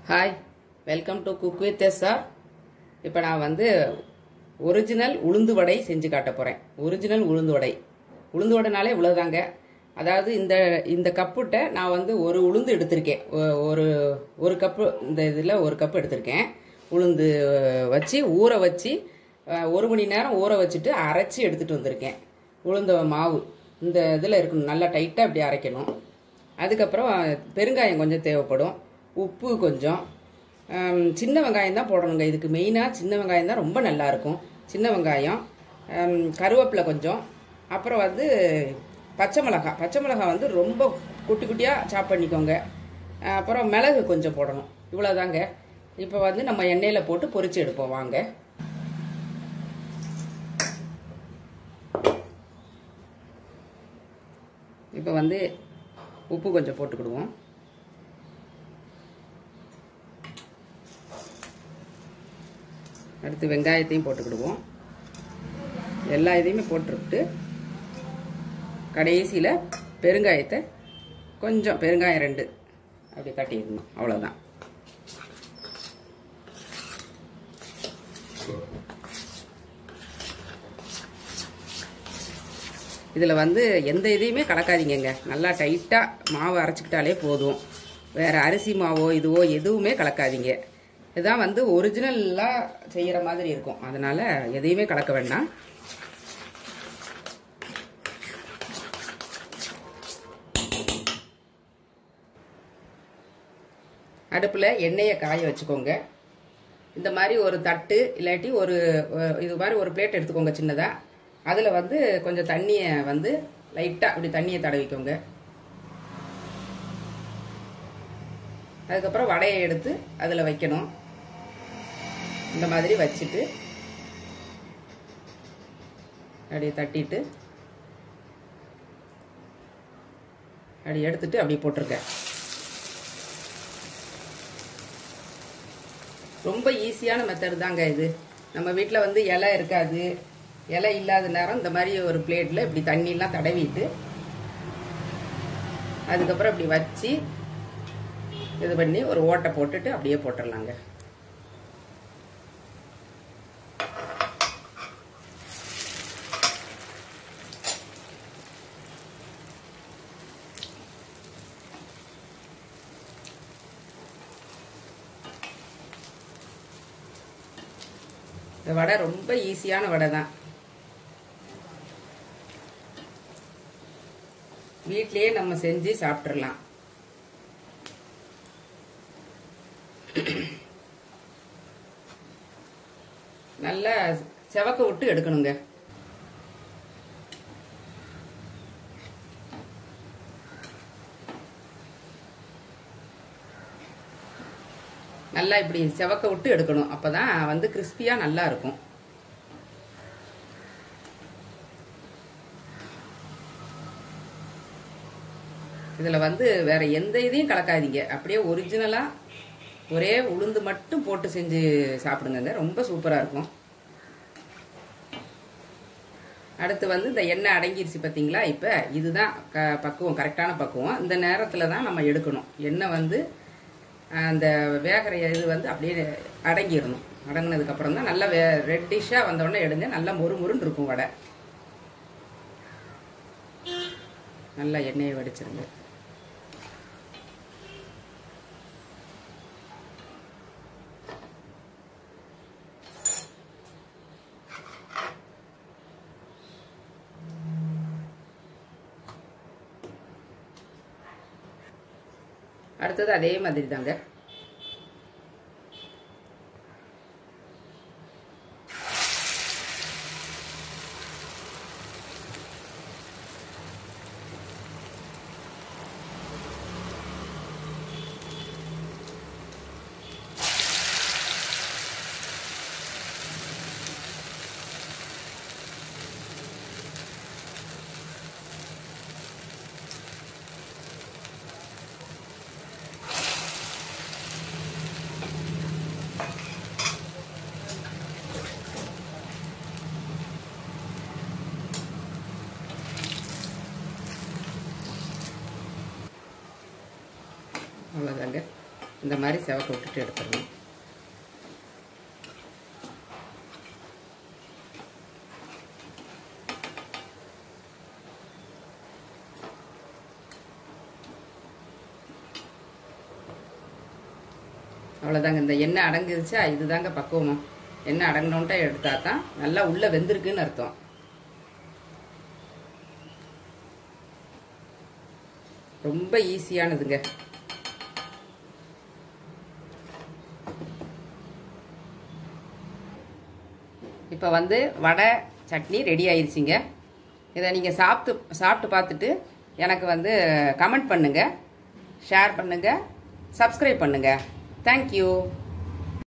hi welcome to cook with sir இப்போ நான் வந்து ஒரிஜினல் உளுந்து வடை செஞ்சு காட்ட போகிறேன் ஒரிஜினல் உளுந்து வடை உளுந்து வடைனாலே இவ்வளோதாங்க அதாவது இந்த இந்த கப்புட்ட நான் வந்து ஒரு உளுந்து எடுத்திருக்கேன் ஒ- ஒரு ஒரு கப்பு இந்த இதில் ஒரு கப்பு எடுத்திருக்கேன் உளுந்து வச்சு ஊற வச்சு அஹ், ஒரு மணி நேரம் ஊற வச்சுட்டு அரைச்சி எடுத்துகிட்டு வந்திருக்கேன் உளுந்த மாவு இந்த இதில் இருக்கணும் நல்லா டைட்டாக இப்படி அரைக்கணும் அதுக்கப்புறம் பெருங்காயம் கொஞ்சம் தேவைப்படும் உப்பு கொஞ்சம் ஆம், சின்ன வெங்காயம் தான் போடணுங்க இதுக்கு மெயினாக சின்ன வெங்காயம் தான் ரொம்ப நல்லா இருக்கும் சின்ன வெங்காயம் ஆம், கருவேப்பிலை கொஞ்சம் அப்புறம் வந்து பச்சை மிளகாய் பச்சை மிளகாய் வந்து ரொம்ப குட்டி குட்டியாக சாப் பண்ணிக்கோங்க அப்புறம் மிளகு கொஞ்சம் போடணும் இவ்வளோதாங்க இப்போ வந்து நம்ம எண்ணெயில் போட்டு பொரிச்சு எடுப்போம் வாங்க இப்போ வந்து உப்பு கொஞ்சம் போட்டுக்கிடுவோம் அடுத்து வெங்காயத்தையும் போட்டுக்கிடுவோம் எல்லா இதையுமே போட்டுவிட்டு கடைசியில் பெருங்காயத்தை கொஞ்சம் பெருங்காயம் ரெண்டு அப்படி தட்டிடணும் அவ்வளோதான் இதில் வந்து எந்த இதையுமே கலக்காதீங்கங்க நல்லா டைட்டாக மாவு அரைச்சிக்கிட்டாலே போதும் வேறு அரிசி மாவோ இதுவோ எதுவுமே கலக்காதீங்க இதுதான் வந்து ஒரிஜினலாக செய்கிற மாதிரி இருக்கும் அதனால் எதையுமே கலக்க வேண்டாம் அடுப்பில் எண்ணெயை காய வச்சுக்கோங்க இந்த மாதிரி ஒரு தட்டு இல்லாட்டி ஒரு அஹ், இது மாதிரி ஒரு பிளேட் எடுத்துக்கோங்க சின்னதாக அதில் வந்து கொஞ்சம் தண்ணியை வந்து லைட்டாக அப்படி தண்ணியை தடவிக்கோங்க அதுக்கப்புறம் வடையை எடுத்து அதில் வைக்கணும் இந்த மாதிரி வச்சுட்டு அப்படியே தட்டிட்டு அப்படி எடுத்துட்டு அப்படியே போட்டிருக்கேன் ரொம்ப ஈஸியான மெத்தட் தாங்க இது நம்ம வீட்டில் வந்து இலை இருக்காது இலை இல்லாத நேரம் இந்த மாதிரி ஒரு பிளேட்டில் இப்படி தண்ணியெல்லாம் தடவிட்டு அதுக்கப்புறம் இப்படி வச்சு இது பண்ணி ஒரு ஓட்டை போட்டுட்டு அப்படியே போட்டுடலாங்க இந்த வடை ரொம்ப ஈஸியான வடை தான் வீட்லயே நம்ம செஞ்சு சாப்பிட்றலாம் நல்லா செவக்க விட்டு எடுக்கணுங்க நல்லா இப்படி செவக்க விட்டு எடுக்கணும் அப்பதான் வந்து கிறிஸ்பியா நல்லா இருக்கும் இதுல வந்து வேற எந்த இதையும் கலக்காதீங்க அப்படியே ஒரிஜினலா ஒரே உளுந்து மட்டும் போட்டு செஞ்சு சாப்பிடுங்க ரொம்ப சூப்பரா இருக்கும் அடுத்து வந்து இந்த எண்ணெய் அடங்கிருச்சு பார்த்தீங்களா இப்போ இதுதான் க பக்குவம் கரெக்டான பக்குவம் இந்த நேரத்தில் தான் நம்ம எடுக்கணும் எண்ணெய் வந்து அந்த வேகிற இது வந்து அப்படியே அடங்கிடணும் அடங்கினதுக்கப்புறம் தான் நல்லா வே ரெட்டிஷாக வந்தோடனே எடுங்க நல்லா மொறு மொறுன்னு இருக்கும் வடை நல்லா எண்ணெயை வடிச்சிருங்க அடுத்தது அதே மாதிரி தாங்க அவ்வளோதாங்க இந்த மாதிரி செவக்க விட்டுட்டு எடுத்துடணும் அவ்வளோதாங்க இந்த எண்ணெய் அடங்கிருச்சா இதுதாங்க பக்குவமா எண்ணெய் அடங்கினோன்ட்டா எடுத்தா தான் நல்லா உள்ளே வெந்திருக்குன்னு அர்த்தம் ரொம்ப ஈஸியானதுங்க இப்போ வந்து வடை சட்னி ரெடி ஆயிருச்சுங்க இதை நீங்கள் சாப்பிட்டு சாப்பிட்டு பார்த்துட்டு எனக்கு வந்து கமெண்ட் பண்ணுங்கள் ஷேர் பண்ணுங்கள் சப்ஸ்கிரைப் பண்ணுங்கள் தேங்க்யூ